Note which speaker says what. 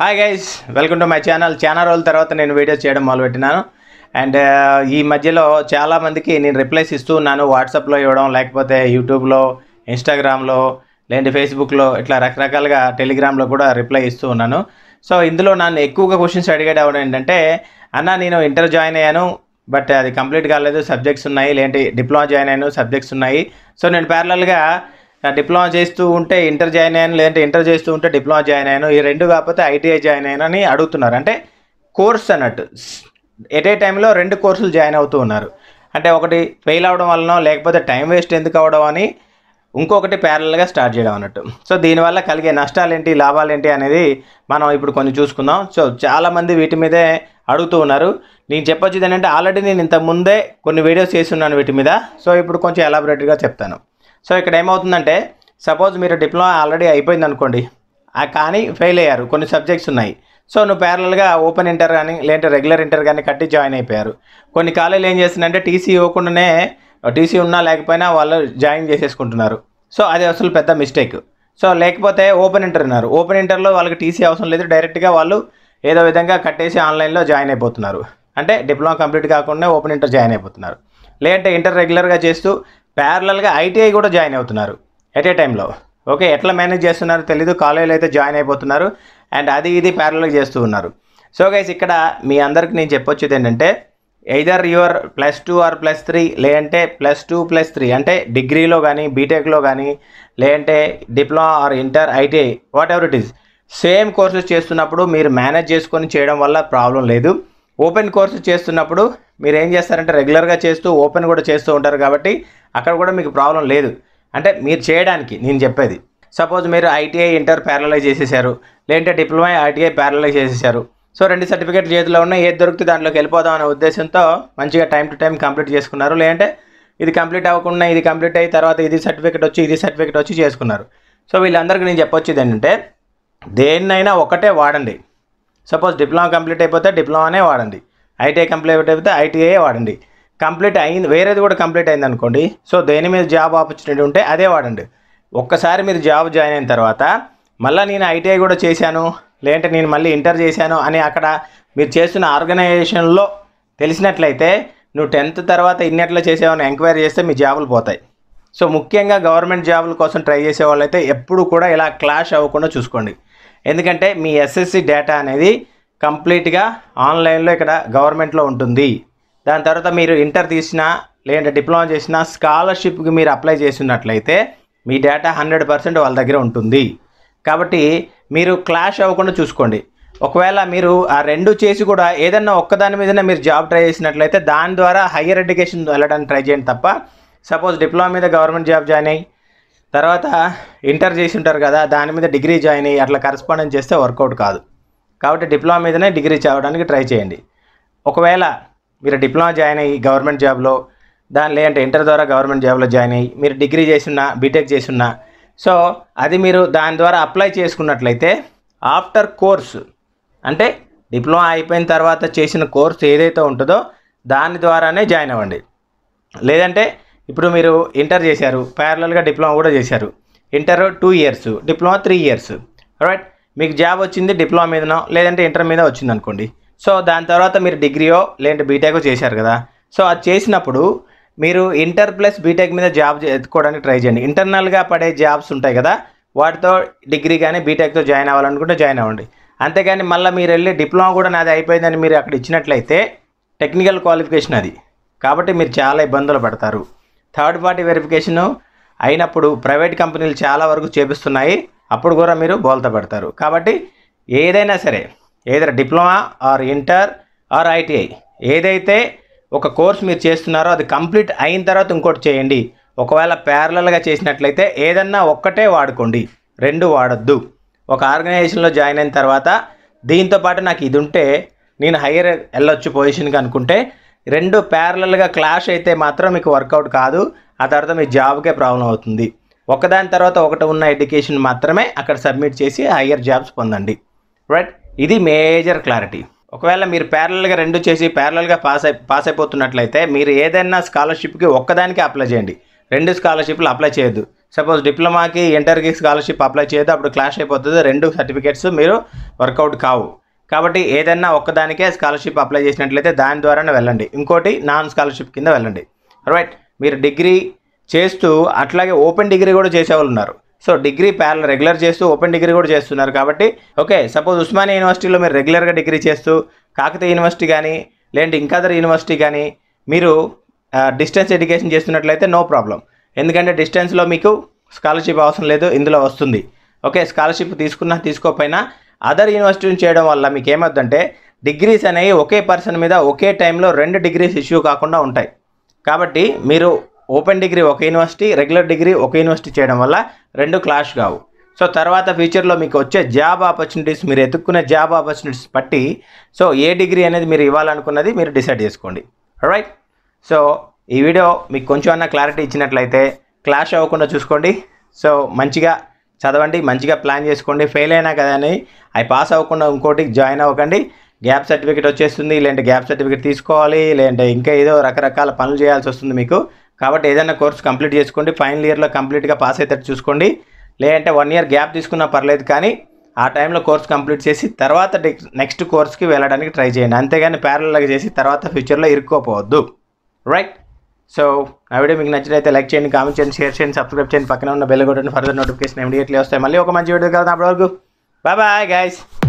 Speaker 1: hi guys welcome to my channel చాలా రోజుల తర్వాత నేను వీడియోస్ చేయడం మొదలుపెట్టినాను అండ్ ఈ మధ్యలో చాలామందికి నేను రిప్లైస్ ఇస్తూ ఉన్నాను వాట్సాప్లో ఇవ్వడం లేకపోతే యూట్యూబ్లో ఇన్స్టాగ్రామ్లో లేదంటే ఫేస్బుక్లో ఇట్లా రకరకాలుగా టెలిగ్రామ్లో కూడా రిప్లై ఇస్తూ ఉన్నాను సో ఇందులో నన్ను ఎక్కువగా క్వశ్చన్స్ అడిగేది అవడం ఏంటంటే అన్న నేను ఇంటర్ జాయిన్ అయ్యాను బట్ అది కంప్లీట్ కాలేదు సబ్జెక్ట్స్ ఉన్నాయి లేదంటే డిప్లొమా జాయిన్ అయ్యాను సబ్జెక్ట్స్ ఉన్నాయి సో నేను ప్యారలల్గా డిప్లొమా చేస్తూ ఉంటే ఇంటర్ జాయిన్ అయ్యాను లేదంటే ఇంటర్ చేస్తూ ఉంటే డిప్లొమా జాయిన్ అయ్యాను ఈ రెండు కాకపోతే ఐటీఐ జాయిన్ అయ్యాను అని అడుగుతున్నారు అంటే కోర్స్ అన్నట్టు ఎట్ ఏ టైంలో రెండు కోర్సులు జాయిన్ అవుతూ ఉన్నారు అంటే ఒకటి ఫెయిల్ అవడం వలన లేకపోతే టైం వేస్ట్ ఎందుకు అవడం అని ఇంకొకటి ప్యారల్గా స్టార్ట్ చేయడం అన్నట్టు సో దీనివల్ల కలిగే నష్టాలు ఏంటి లాభాలు ఏంటి అనేది మనం ఇప్పుడు కొన్ని చూసుకుందాం సో చాలామంది వీటి మీదే అడుగుతూ ఉన్నారు నేను చెప్పొచ్చేది ఏంటంటే ఆల్రెడీ నేను ఇంతకు ముందే కొన్ని వీడియోస్ చేస్తున్నాను వీటి మీద సో ఇప్పుడు కొంచెం ఎలాబొరేట్గా చెప్తాను సో ఇక్కడ ఏమవుతుందంటే సపోజ్ మీరు డిప్లొమా ఆల్రెడీ అయిపోయింది అనుకోండి ఆ కానీ ఫెయిల్ అయ్యారు కొన్ని సబ్జెక్ట్స్ ఉన్నాయి సో నువ్వు ప్యారలల్గా ఓపెన్ ఇంటర్ కానీ లేదంటే రెగ్యులర్ ఇంటర్ కానీ కట్టి జాయిన్ అయిపోయారు కొన్ని కాలేజీలు ఏం చేస్తున్నారంటే టీసీ ఇవ్వకుండానే టీసీ ఉన్నా లేకపోయినా వాళ్ళు జాయిన్ చేసేసుకుంటున్నారు సో అది అసలు పెద్ద మిస్టేక్ సో లేకపోతే ఓపెన్ ఇంటర్ ఉన్నారు ఓపెన్ ఇంటర్లో వాళ్ళకి టీసీ అవసరం లేదు డైరెక్ట్గా వాళ్ళు ఏదో విధంగా కట్టేసి ఆన్లైన్లో జాయిన్ అయిపోతున్నారు అంటే డిప్లొమా కంప్లీట్ కాకుండా ఓపెన్ ఇంటర్ జాయిన్ అయిపోతున్నారు లేదంటే ఇంటర్ రెగ్యులర్గా చేస్తూ ప్యారలల్గా ఐటీఐ కూడా జాయిన్ అవుతున్నారు ఎట్ ఏ టైంలో ఓకే ఎట్లా మేనేజ్ చేస్తున్నారో తెలీదు కాలేజీలో అయితే జాయిన్ అయిపోతున్నారు అండ్ అది ఇది ప్యారలల్గా చేస్తూ ఉన్నారు సో గైస్ ఇక్కడ మీ అందరికి నేను చెప్పొచ్చేది ఏంటంటే either your plus two or plus three లేదంటే ప్లస్ టూ ప్లస్ త్రీ అంటే డిగ్రీలో కానీ బీటెక్లో కానీ లేదంటే diploma or inter ITI whatever it is same courses చేస్తున్నప్పుడు మీరు మేనేజ్ చేసుకొని చేయడం వల్ల ప్రాబ్లం లేదు ఓపెన్ కోర్సు చేస్తున్నప్పుడు మీరు ఏం చేస్తారంటే రెగ్యులర్గా చేస్తూ ఓపెన్ కూడా చేస్తూ ఉంటారు కాబట్టి అక్కడ కూడా మీకు ప్రాబ్లం లేదు అంటే మీరు చేయడానికి నేను చెప్పేది సపోజ్ మీరు ఐటీఐ ఇంటర్ ప్యారలైజ్ చేసేసారు లేదంటే డిప్లొమా ఐటీఐ ప్యారలైజ్ చేసేసారు సో రెండు సర్టిఫికేట్లు చేతిలో ఉన్నాయి ఏది దొరికితే దాంట్లోకి వెళ్ళిపోదాం అనే ఉద్దేశంతో మంచిగా టైం టు టైం కంప్లీట్ చేసుకున్నారు లేదంటే ఇది కంప్లీట్ అవ్వకుండా ఇది కంప్లీట్ అయిన తర్వాత ఇది సర్టిఫికేట్ వచ్చి ఇది సర్టిఫికేట్ వచ్చి చేసుకున్నారు సో వీళ్ళందరికీ నేను చెప్పొచ్చేది ఏంటంటే దేన్నైనా ఒకటే వాడండి సపోజ్ డిప్లొమా కంప్లీట్ అయిపోతే డిప్లొమానే వాడండి ఐటీఐ కంప్లీట్ అయిపోతే ఐటీఐ వాడండి కంప్లీట్ అయింది వేరేది కూడా కంప్లీట్ అయింది అనుకోండి సో దేని మీద జాబ్ ఆపర్చునిటీ ఉంటే అదే వాడండి ఒక్కసారి మీరు జాబ్ జాయిన్ అయిన తర్వాత మళ్ళీ నేను ఐటీఐ కూడా చేశాను లేదంటే నేను మళ్ళీ ఇంటర్ చేశాను అని అక్కడ మీరు చేస్తున్న ఆర్గనైజేషన్లో తెలిసినట్లయితే నువ్వు టెన్త్ తర్వాత ఇన్నెట్లా చేసావని ఎంక్వైరీ చేస్తే మీ జాబులు పోతాయి సో ముఖ్యంగా గవర్నమెంట్ జాబుల కోసం ట్రై చేసే వాళ్ళైతే ఎప్పుడు కూడా ఇలా క్లాష్ అవ్వకుండా చూసుకోండి ఎందుకంటే మీ ఎస్ఎస్సి డేటా అనేది కంప్లీట్గా ఆన్లైన్లో ఇక్కడ గవర్నమెంట్లో ఉంటుంది దాని తర్వాత మీరు ఇంటర్ తీసినా లేదంటే డిప్లొమా చేసినా స్కాలర్షిప్కి మీరు అప్లై చేసినట్లయితే మీ డేటా హండ్రెడ్ పర్సెంట్ వాళ్ళ దగ్గర ఉంటుంది కాబట్టి మీరు క్లాష్ అవ్వకుండా చూసుకోండి ఒకవేళ మీరు ఆ రెండు చేసి కూడా ఏదన్నా ఒక్కదాని మీదనే మీరు జాబ్ ట్రై చేసినట్లయితే దాని ద్వారా హయ్యర్ ఎడ్యుకేషన్ వెళ్ళడానికి ట్రై చేయండి తప్ప సపోజ్ డిప్లొమా మీద గవర్నమెంట్ జాబ్ జాయిన్ అయ్యి తర్వాత ఇంటర్ చేసి ఉంటారు కదా దాని మీద డిగ్రీ జాయిన్ అయ్యి అట్లా కరస్పాండెన్స్ చేస్తే వర్కౌట్ కాదు కాబట్టి డిప్లొమా మీదనే డిగ్రీ చదవడానికి ట్రై చేయండి ఒకవేళ మీరు డిప్లొమా జాయిన్ అయ్యి గవర్నమెంట్ జాబ్లో దాని లేదంటే ఇంటర్ ద్వారా గవర్నమెంట్ జాబ్లో జాయిన్ అయ్యి మీరు డిగ్రీ చేస్తున్నా బీటెక్ చేస్తున్నా సో అది మీరు దాని ద్వారా అప్లై చేసుకున్నట్లయితే ఆఫ్టర్ కోర్స్ అంటే డిప్లొమా అయిపోయిన తర్వాత చేసిన కోర్స్ ఏదైతే ఉంటుందో దాని ద్వారానే జాయిన్ అవ్వండి లేదంటే ఇప్పుడు మీరు ఇంటర్ చేశారు ప్యారలల్గా డిప్లొమా కూడా చేశారు inter two years diploma three years right మీకు జాబ్ వచ్చింది డిప్లొమా మీదనో లేదంటే ఇంటర్ మీద వచ్చింది అనుకోండి సో దాని తర్వాత మీరు డిగ్రీయో లేదంటే బీటెక్ చేశారు కదా సో అది చేసినప్పుడు మీరు ఇంటర్ ప్లస్ బీటెక్ మీద జాబ్ ఎత్తుకోవడానికి ట్రై చేయండి ఇంటర్నల్గా పడే జాబ్స్ ఉంటాయి కదా వాటితో డిగ్రీ కానీ బీటెక్తో జాయిన్ అవ్వాలనుకుంటే జాయిన్ అవ్వండి అంతేగాని మళ్ళీ మీరు వెళ్ళి డిప్లొమా కూడా నాది అయిపోయిందని మీరు అక్కడ ఇచ్చినట్లయితే టెక్నికల్ క్వాలిఫికేషన్ అది కాబట్టి మీరు చాలా ఇబ్బందులు పడతారు థర్డ్ పార్టీ వెరిఫికేషన్ అయినప్పుడు ప్రైవేట్ కంపెనీలు చాలా వరకు చేపిస్తున్నాయి అప్పుడు కూడా మీరు బోల్తా పడతారు కాబట్టి ఏదైనా సరే ఏదైనా diploma or inter or ITI ఏదైతే ఒక కోర్స్ మీరు చేస్తున్నారో అది కంప్లీట్ అయిన తర్వాత ఇంకోటి చేయండి ఒకవేళ ప్యారలల్గా చేసినట్లయితే ఏదన్నా ఒక్కటే వాడుకోండి రెండు వాడద్దు ఒక ఆర్గనైజేషన్లో జాయిన్ అయిన తర్వాత దీంతో పాటు నాకు ఇది ఉంటే నేను హయ్యర్ వెళ్ళొచ్చు పొజిషన్కి అనుకుంటే రెండు ప్యారలల్గా క్లాష్ అయితే మాత్రం మీకు వర్కౌట్ కాదు ఆ తర్వాత మీ జాబ్కే ప్రాబ్లం అవుతుంది ఒకదాని తర్వాత ఒకటి ఉన్న ఎడ్యుకేషన్ మాత్రమే అక్కడ సబ్మిట్ చేసి హయ్యర్ జాబ్స్ పొందండి రైట్ ఇది మేజర్ క్లారిటీ ఒకవేళ మీరు ప్యారలల్గా రెండు చేసి ప్యారలల్గా పాస్ అయి పాస్ అయిపోతున్నట్లయితే మీరు ఏదైనా స్కాలర్షిప్కి ఒక్కదానికి అప్లై చేయండి రెండు స్కాలర్షిప్లు అప్లై చేయొద్దు సపోజ్ డిప్లొమాకి ఇంటర్కి స్కాలర్షిప్ అప్లై చేయదు అప్పుడు క్లాష్ అయిపోతుంది రెండు సర్టిఫికేట్స్ మీరు వర్కౌట్ కావు కాబట్టి ఏదైనా ఒక్కదానికే స్కాలర్షిప్ అప్లై చేసినట్లయితే దాని ద్వారానే వెళ్ళండి ఇంకోటి నాన్ స్కాలర్షిప్ కింద వెళ్ళండి రైట్ మీరు డిగ్రీ చేస్తూ అట్లాగే ఓపెన్ డిగ్రీ కూడా చేసేవాళ్ళు ఉన్నారు సో డిగ్రీ ప్యారల్ రెగ్యులర్ చేస్తూ ఓపెన్ డిగ్రీ కూడా చేస్తున్నారు కాబట్టి ఓకే సపోజ్ ఉస్మానియా యూనివర్సిటీలో మీరు రెగ్యులర్గా డిగ్రీ చేస్తూ కాకతీయ యూనివర్సిటీ కానీ లేదంటే ఇంకా అదర్ యూనివర్సిటీ కానీ మీరు డిస్టెన్స్ ఎడ్యుకేషన్ చేస్తున్నట్లయితే నో ప్రాబ్లం ఎందుకంటే డిస్టెన్స్లో మీకు స్కాలర్షిప్ అవసరం లేదు ఇందులో వస్తుంది ఓకే స్కాలర్షిప్ తీసుకున్నా తీసుకోకపోయినా అదర్ యూనివర్సిటీ చేయడం వల్ల మీకు ఏమవుతుందంటే డిగ్రీస్ అనేవి ఒకే పర్సన్ మీద ఒకే టైంలో రెండు డిగ్రీస్ ఇష్యూ కాకుండా ఉంటాయి కాబట్టి మీరు ఓపెన్ డిగ్రీ ఒక యూనివర్సిటీ రెగ్యులర్ డిగ్రీ ఒక యూనివర్సిటీ చేయడం వల్ల రెండు క్లాష్ కావు సో తర్వాత ఫ్యూచర్లో మీకు వచ్చే జాబ్ ఆపర్చునిటీస్ మీరు ఎత్తుక్కునే జాబ్ ఆపర్చునిటీస్ బట్టి సో ఏ డిగ్రీ అనేది మీరు ఇవ్వాలనుకున్నది మీరు డిసైడ్ చేసుకోండి రైట్ సో ఈ వీడియో మీకు కొంచెం అన్న క్లారిటీ ఇచ్చినట్లయితే క్లాష్ అవ్వకుండా చూసుకోండి సో మంచిగా చదవండి మంచిగా ప్లాన్ చేసుకోండి ఫెయిల్ అయినా కదా అని అవి పాస్ అవ్వకుండా ఇంకోటి జాయిన్ అవ్వకండి గ్యాప్ సర్టిఫికేట్ వచ్చేస్తుంది లేదంటే గ్యాప్ సర్టిఫికేట్ తీసుకోవాలి లేదంటే ఇంకా ఏదో రకరకాల పనులు చేయాల్సి వస్తుంది మీకు కాబట్టి ఏదైనా కోర్స్ కంప్లీట్ చేసుకోండి ఫైనల్ ఇయర్లో కంప్లీట్గా పాస్ అయ్యేటట్టు చూసుకోండి లేదంటే వన్ ఇయర్ గ్యాప్ తీసుకున్నా పర్లేదు కానీ ఆ టైంలో కోర్స్ కంప్లీట్ చేసి తర్వాత నెక్స్ట్ కోర్స్కి వెళ్ళడానికి ట్రై చేయండి అంతేగాని ప్యారల్గా చేసి తర్వాత ఫ్యూచర్లో ఇరుక్కోపోవద్దు రైట్ సో నా వీడియో మీకు నచ్చినైతే లైక్ చేయండి కామెంట్ చేయండి షేర్ చేయండి సబ్స్క్రైబ్ చేయండి పక్కన ఉన్న బెల్ కొట్టండి ఫర్దర్ నోటిఫికేషన్ ఇమీడియట్లీ వస్తాయి మళ్ళీ ఒక మంచి వీడియో కలుద్దాం అప్పటివరకు బాయ్ బాయ్ గైస్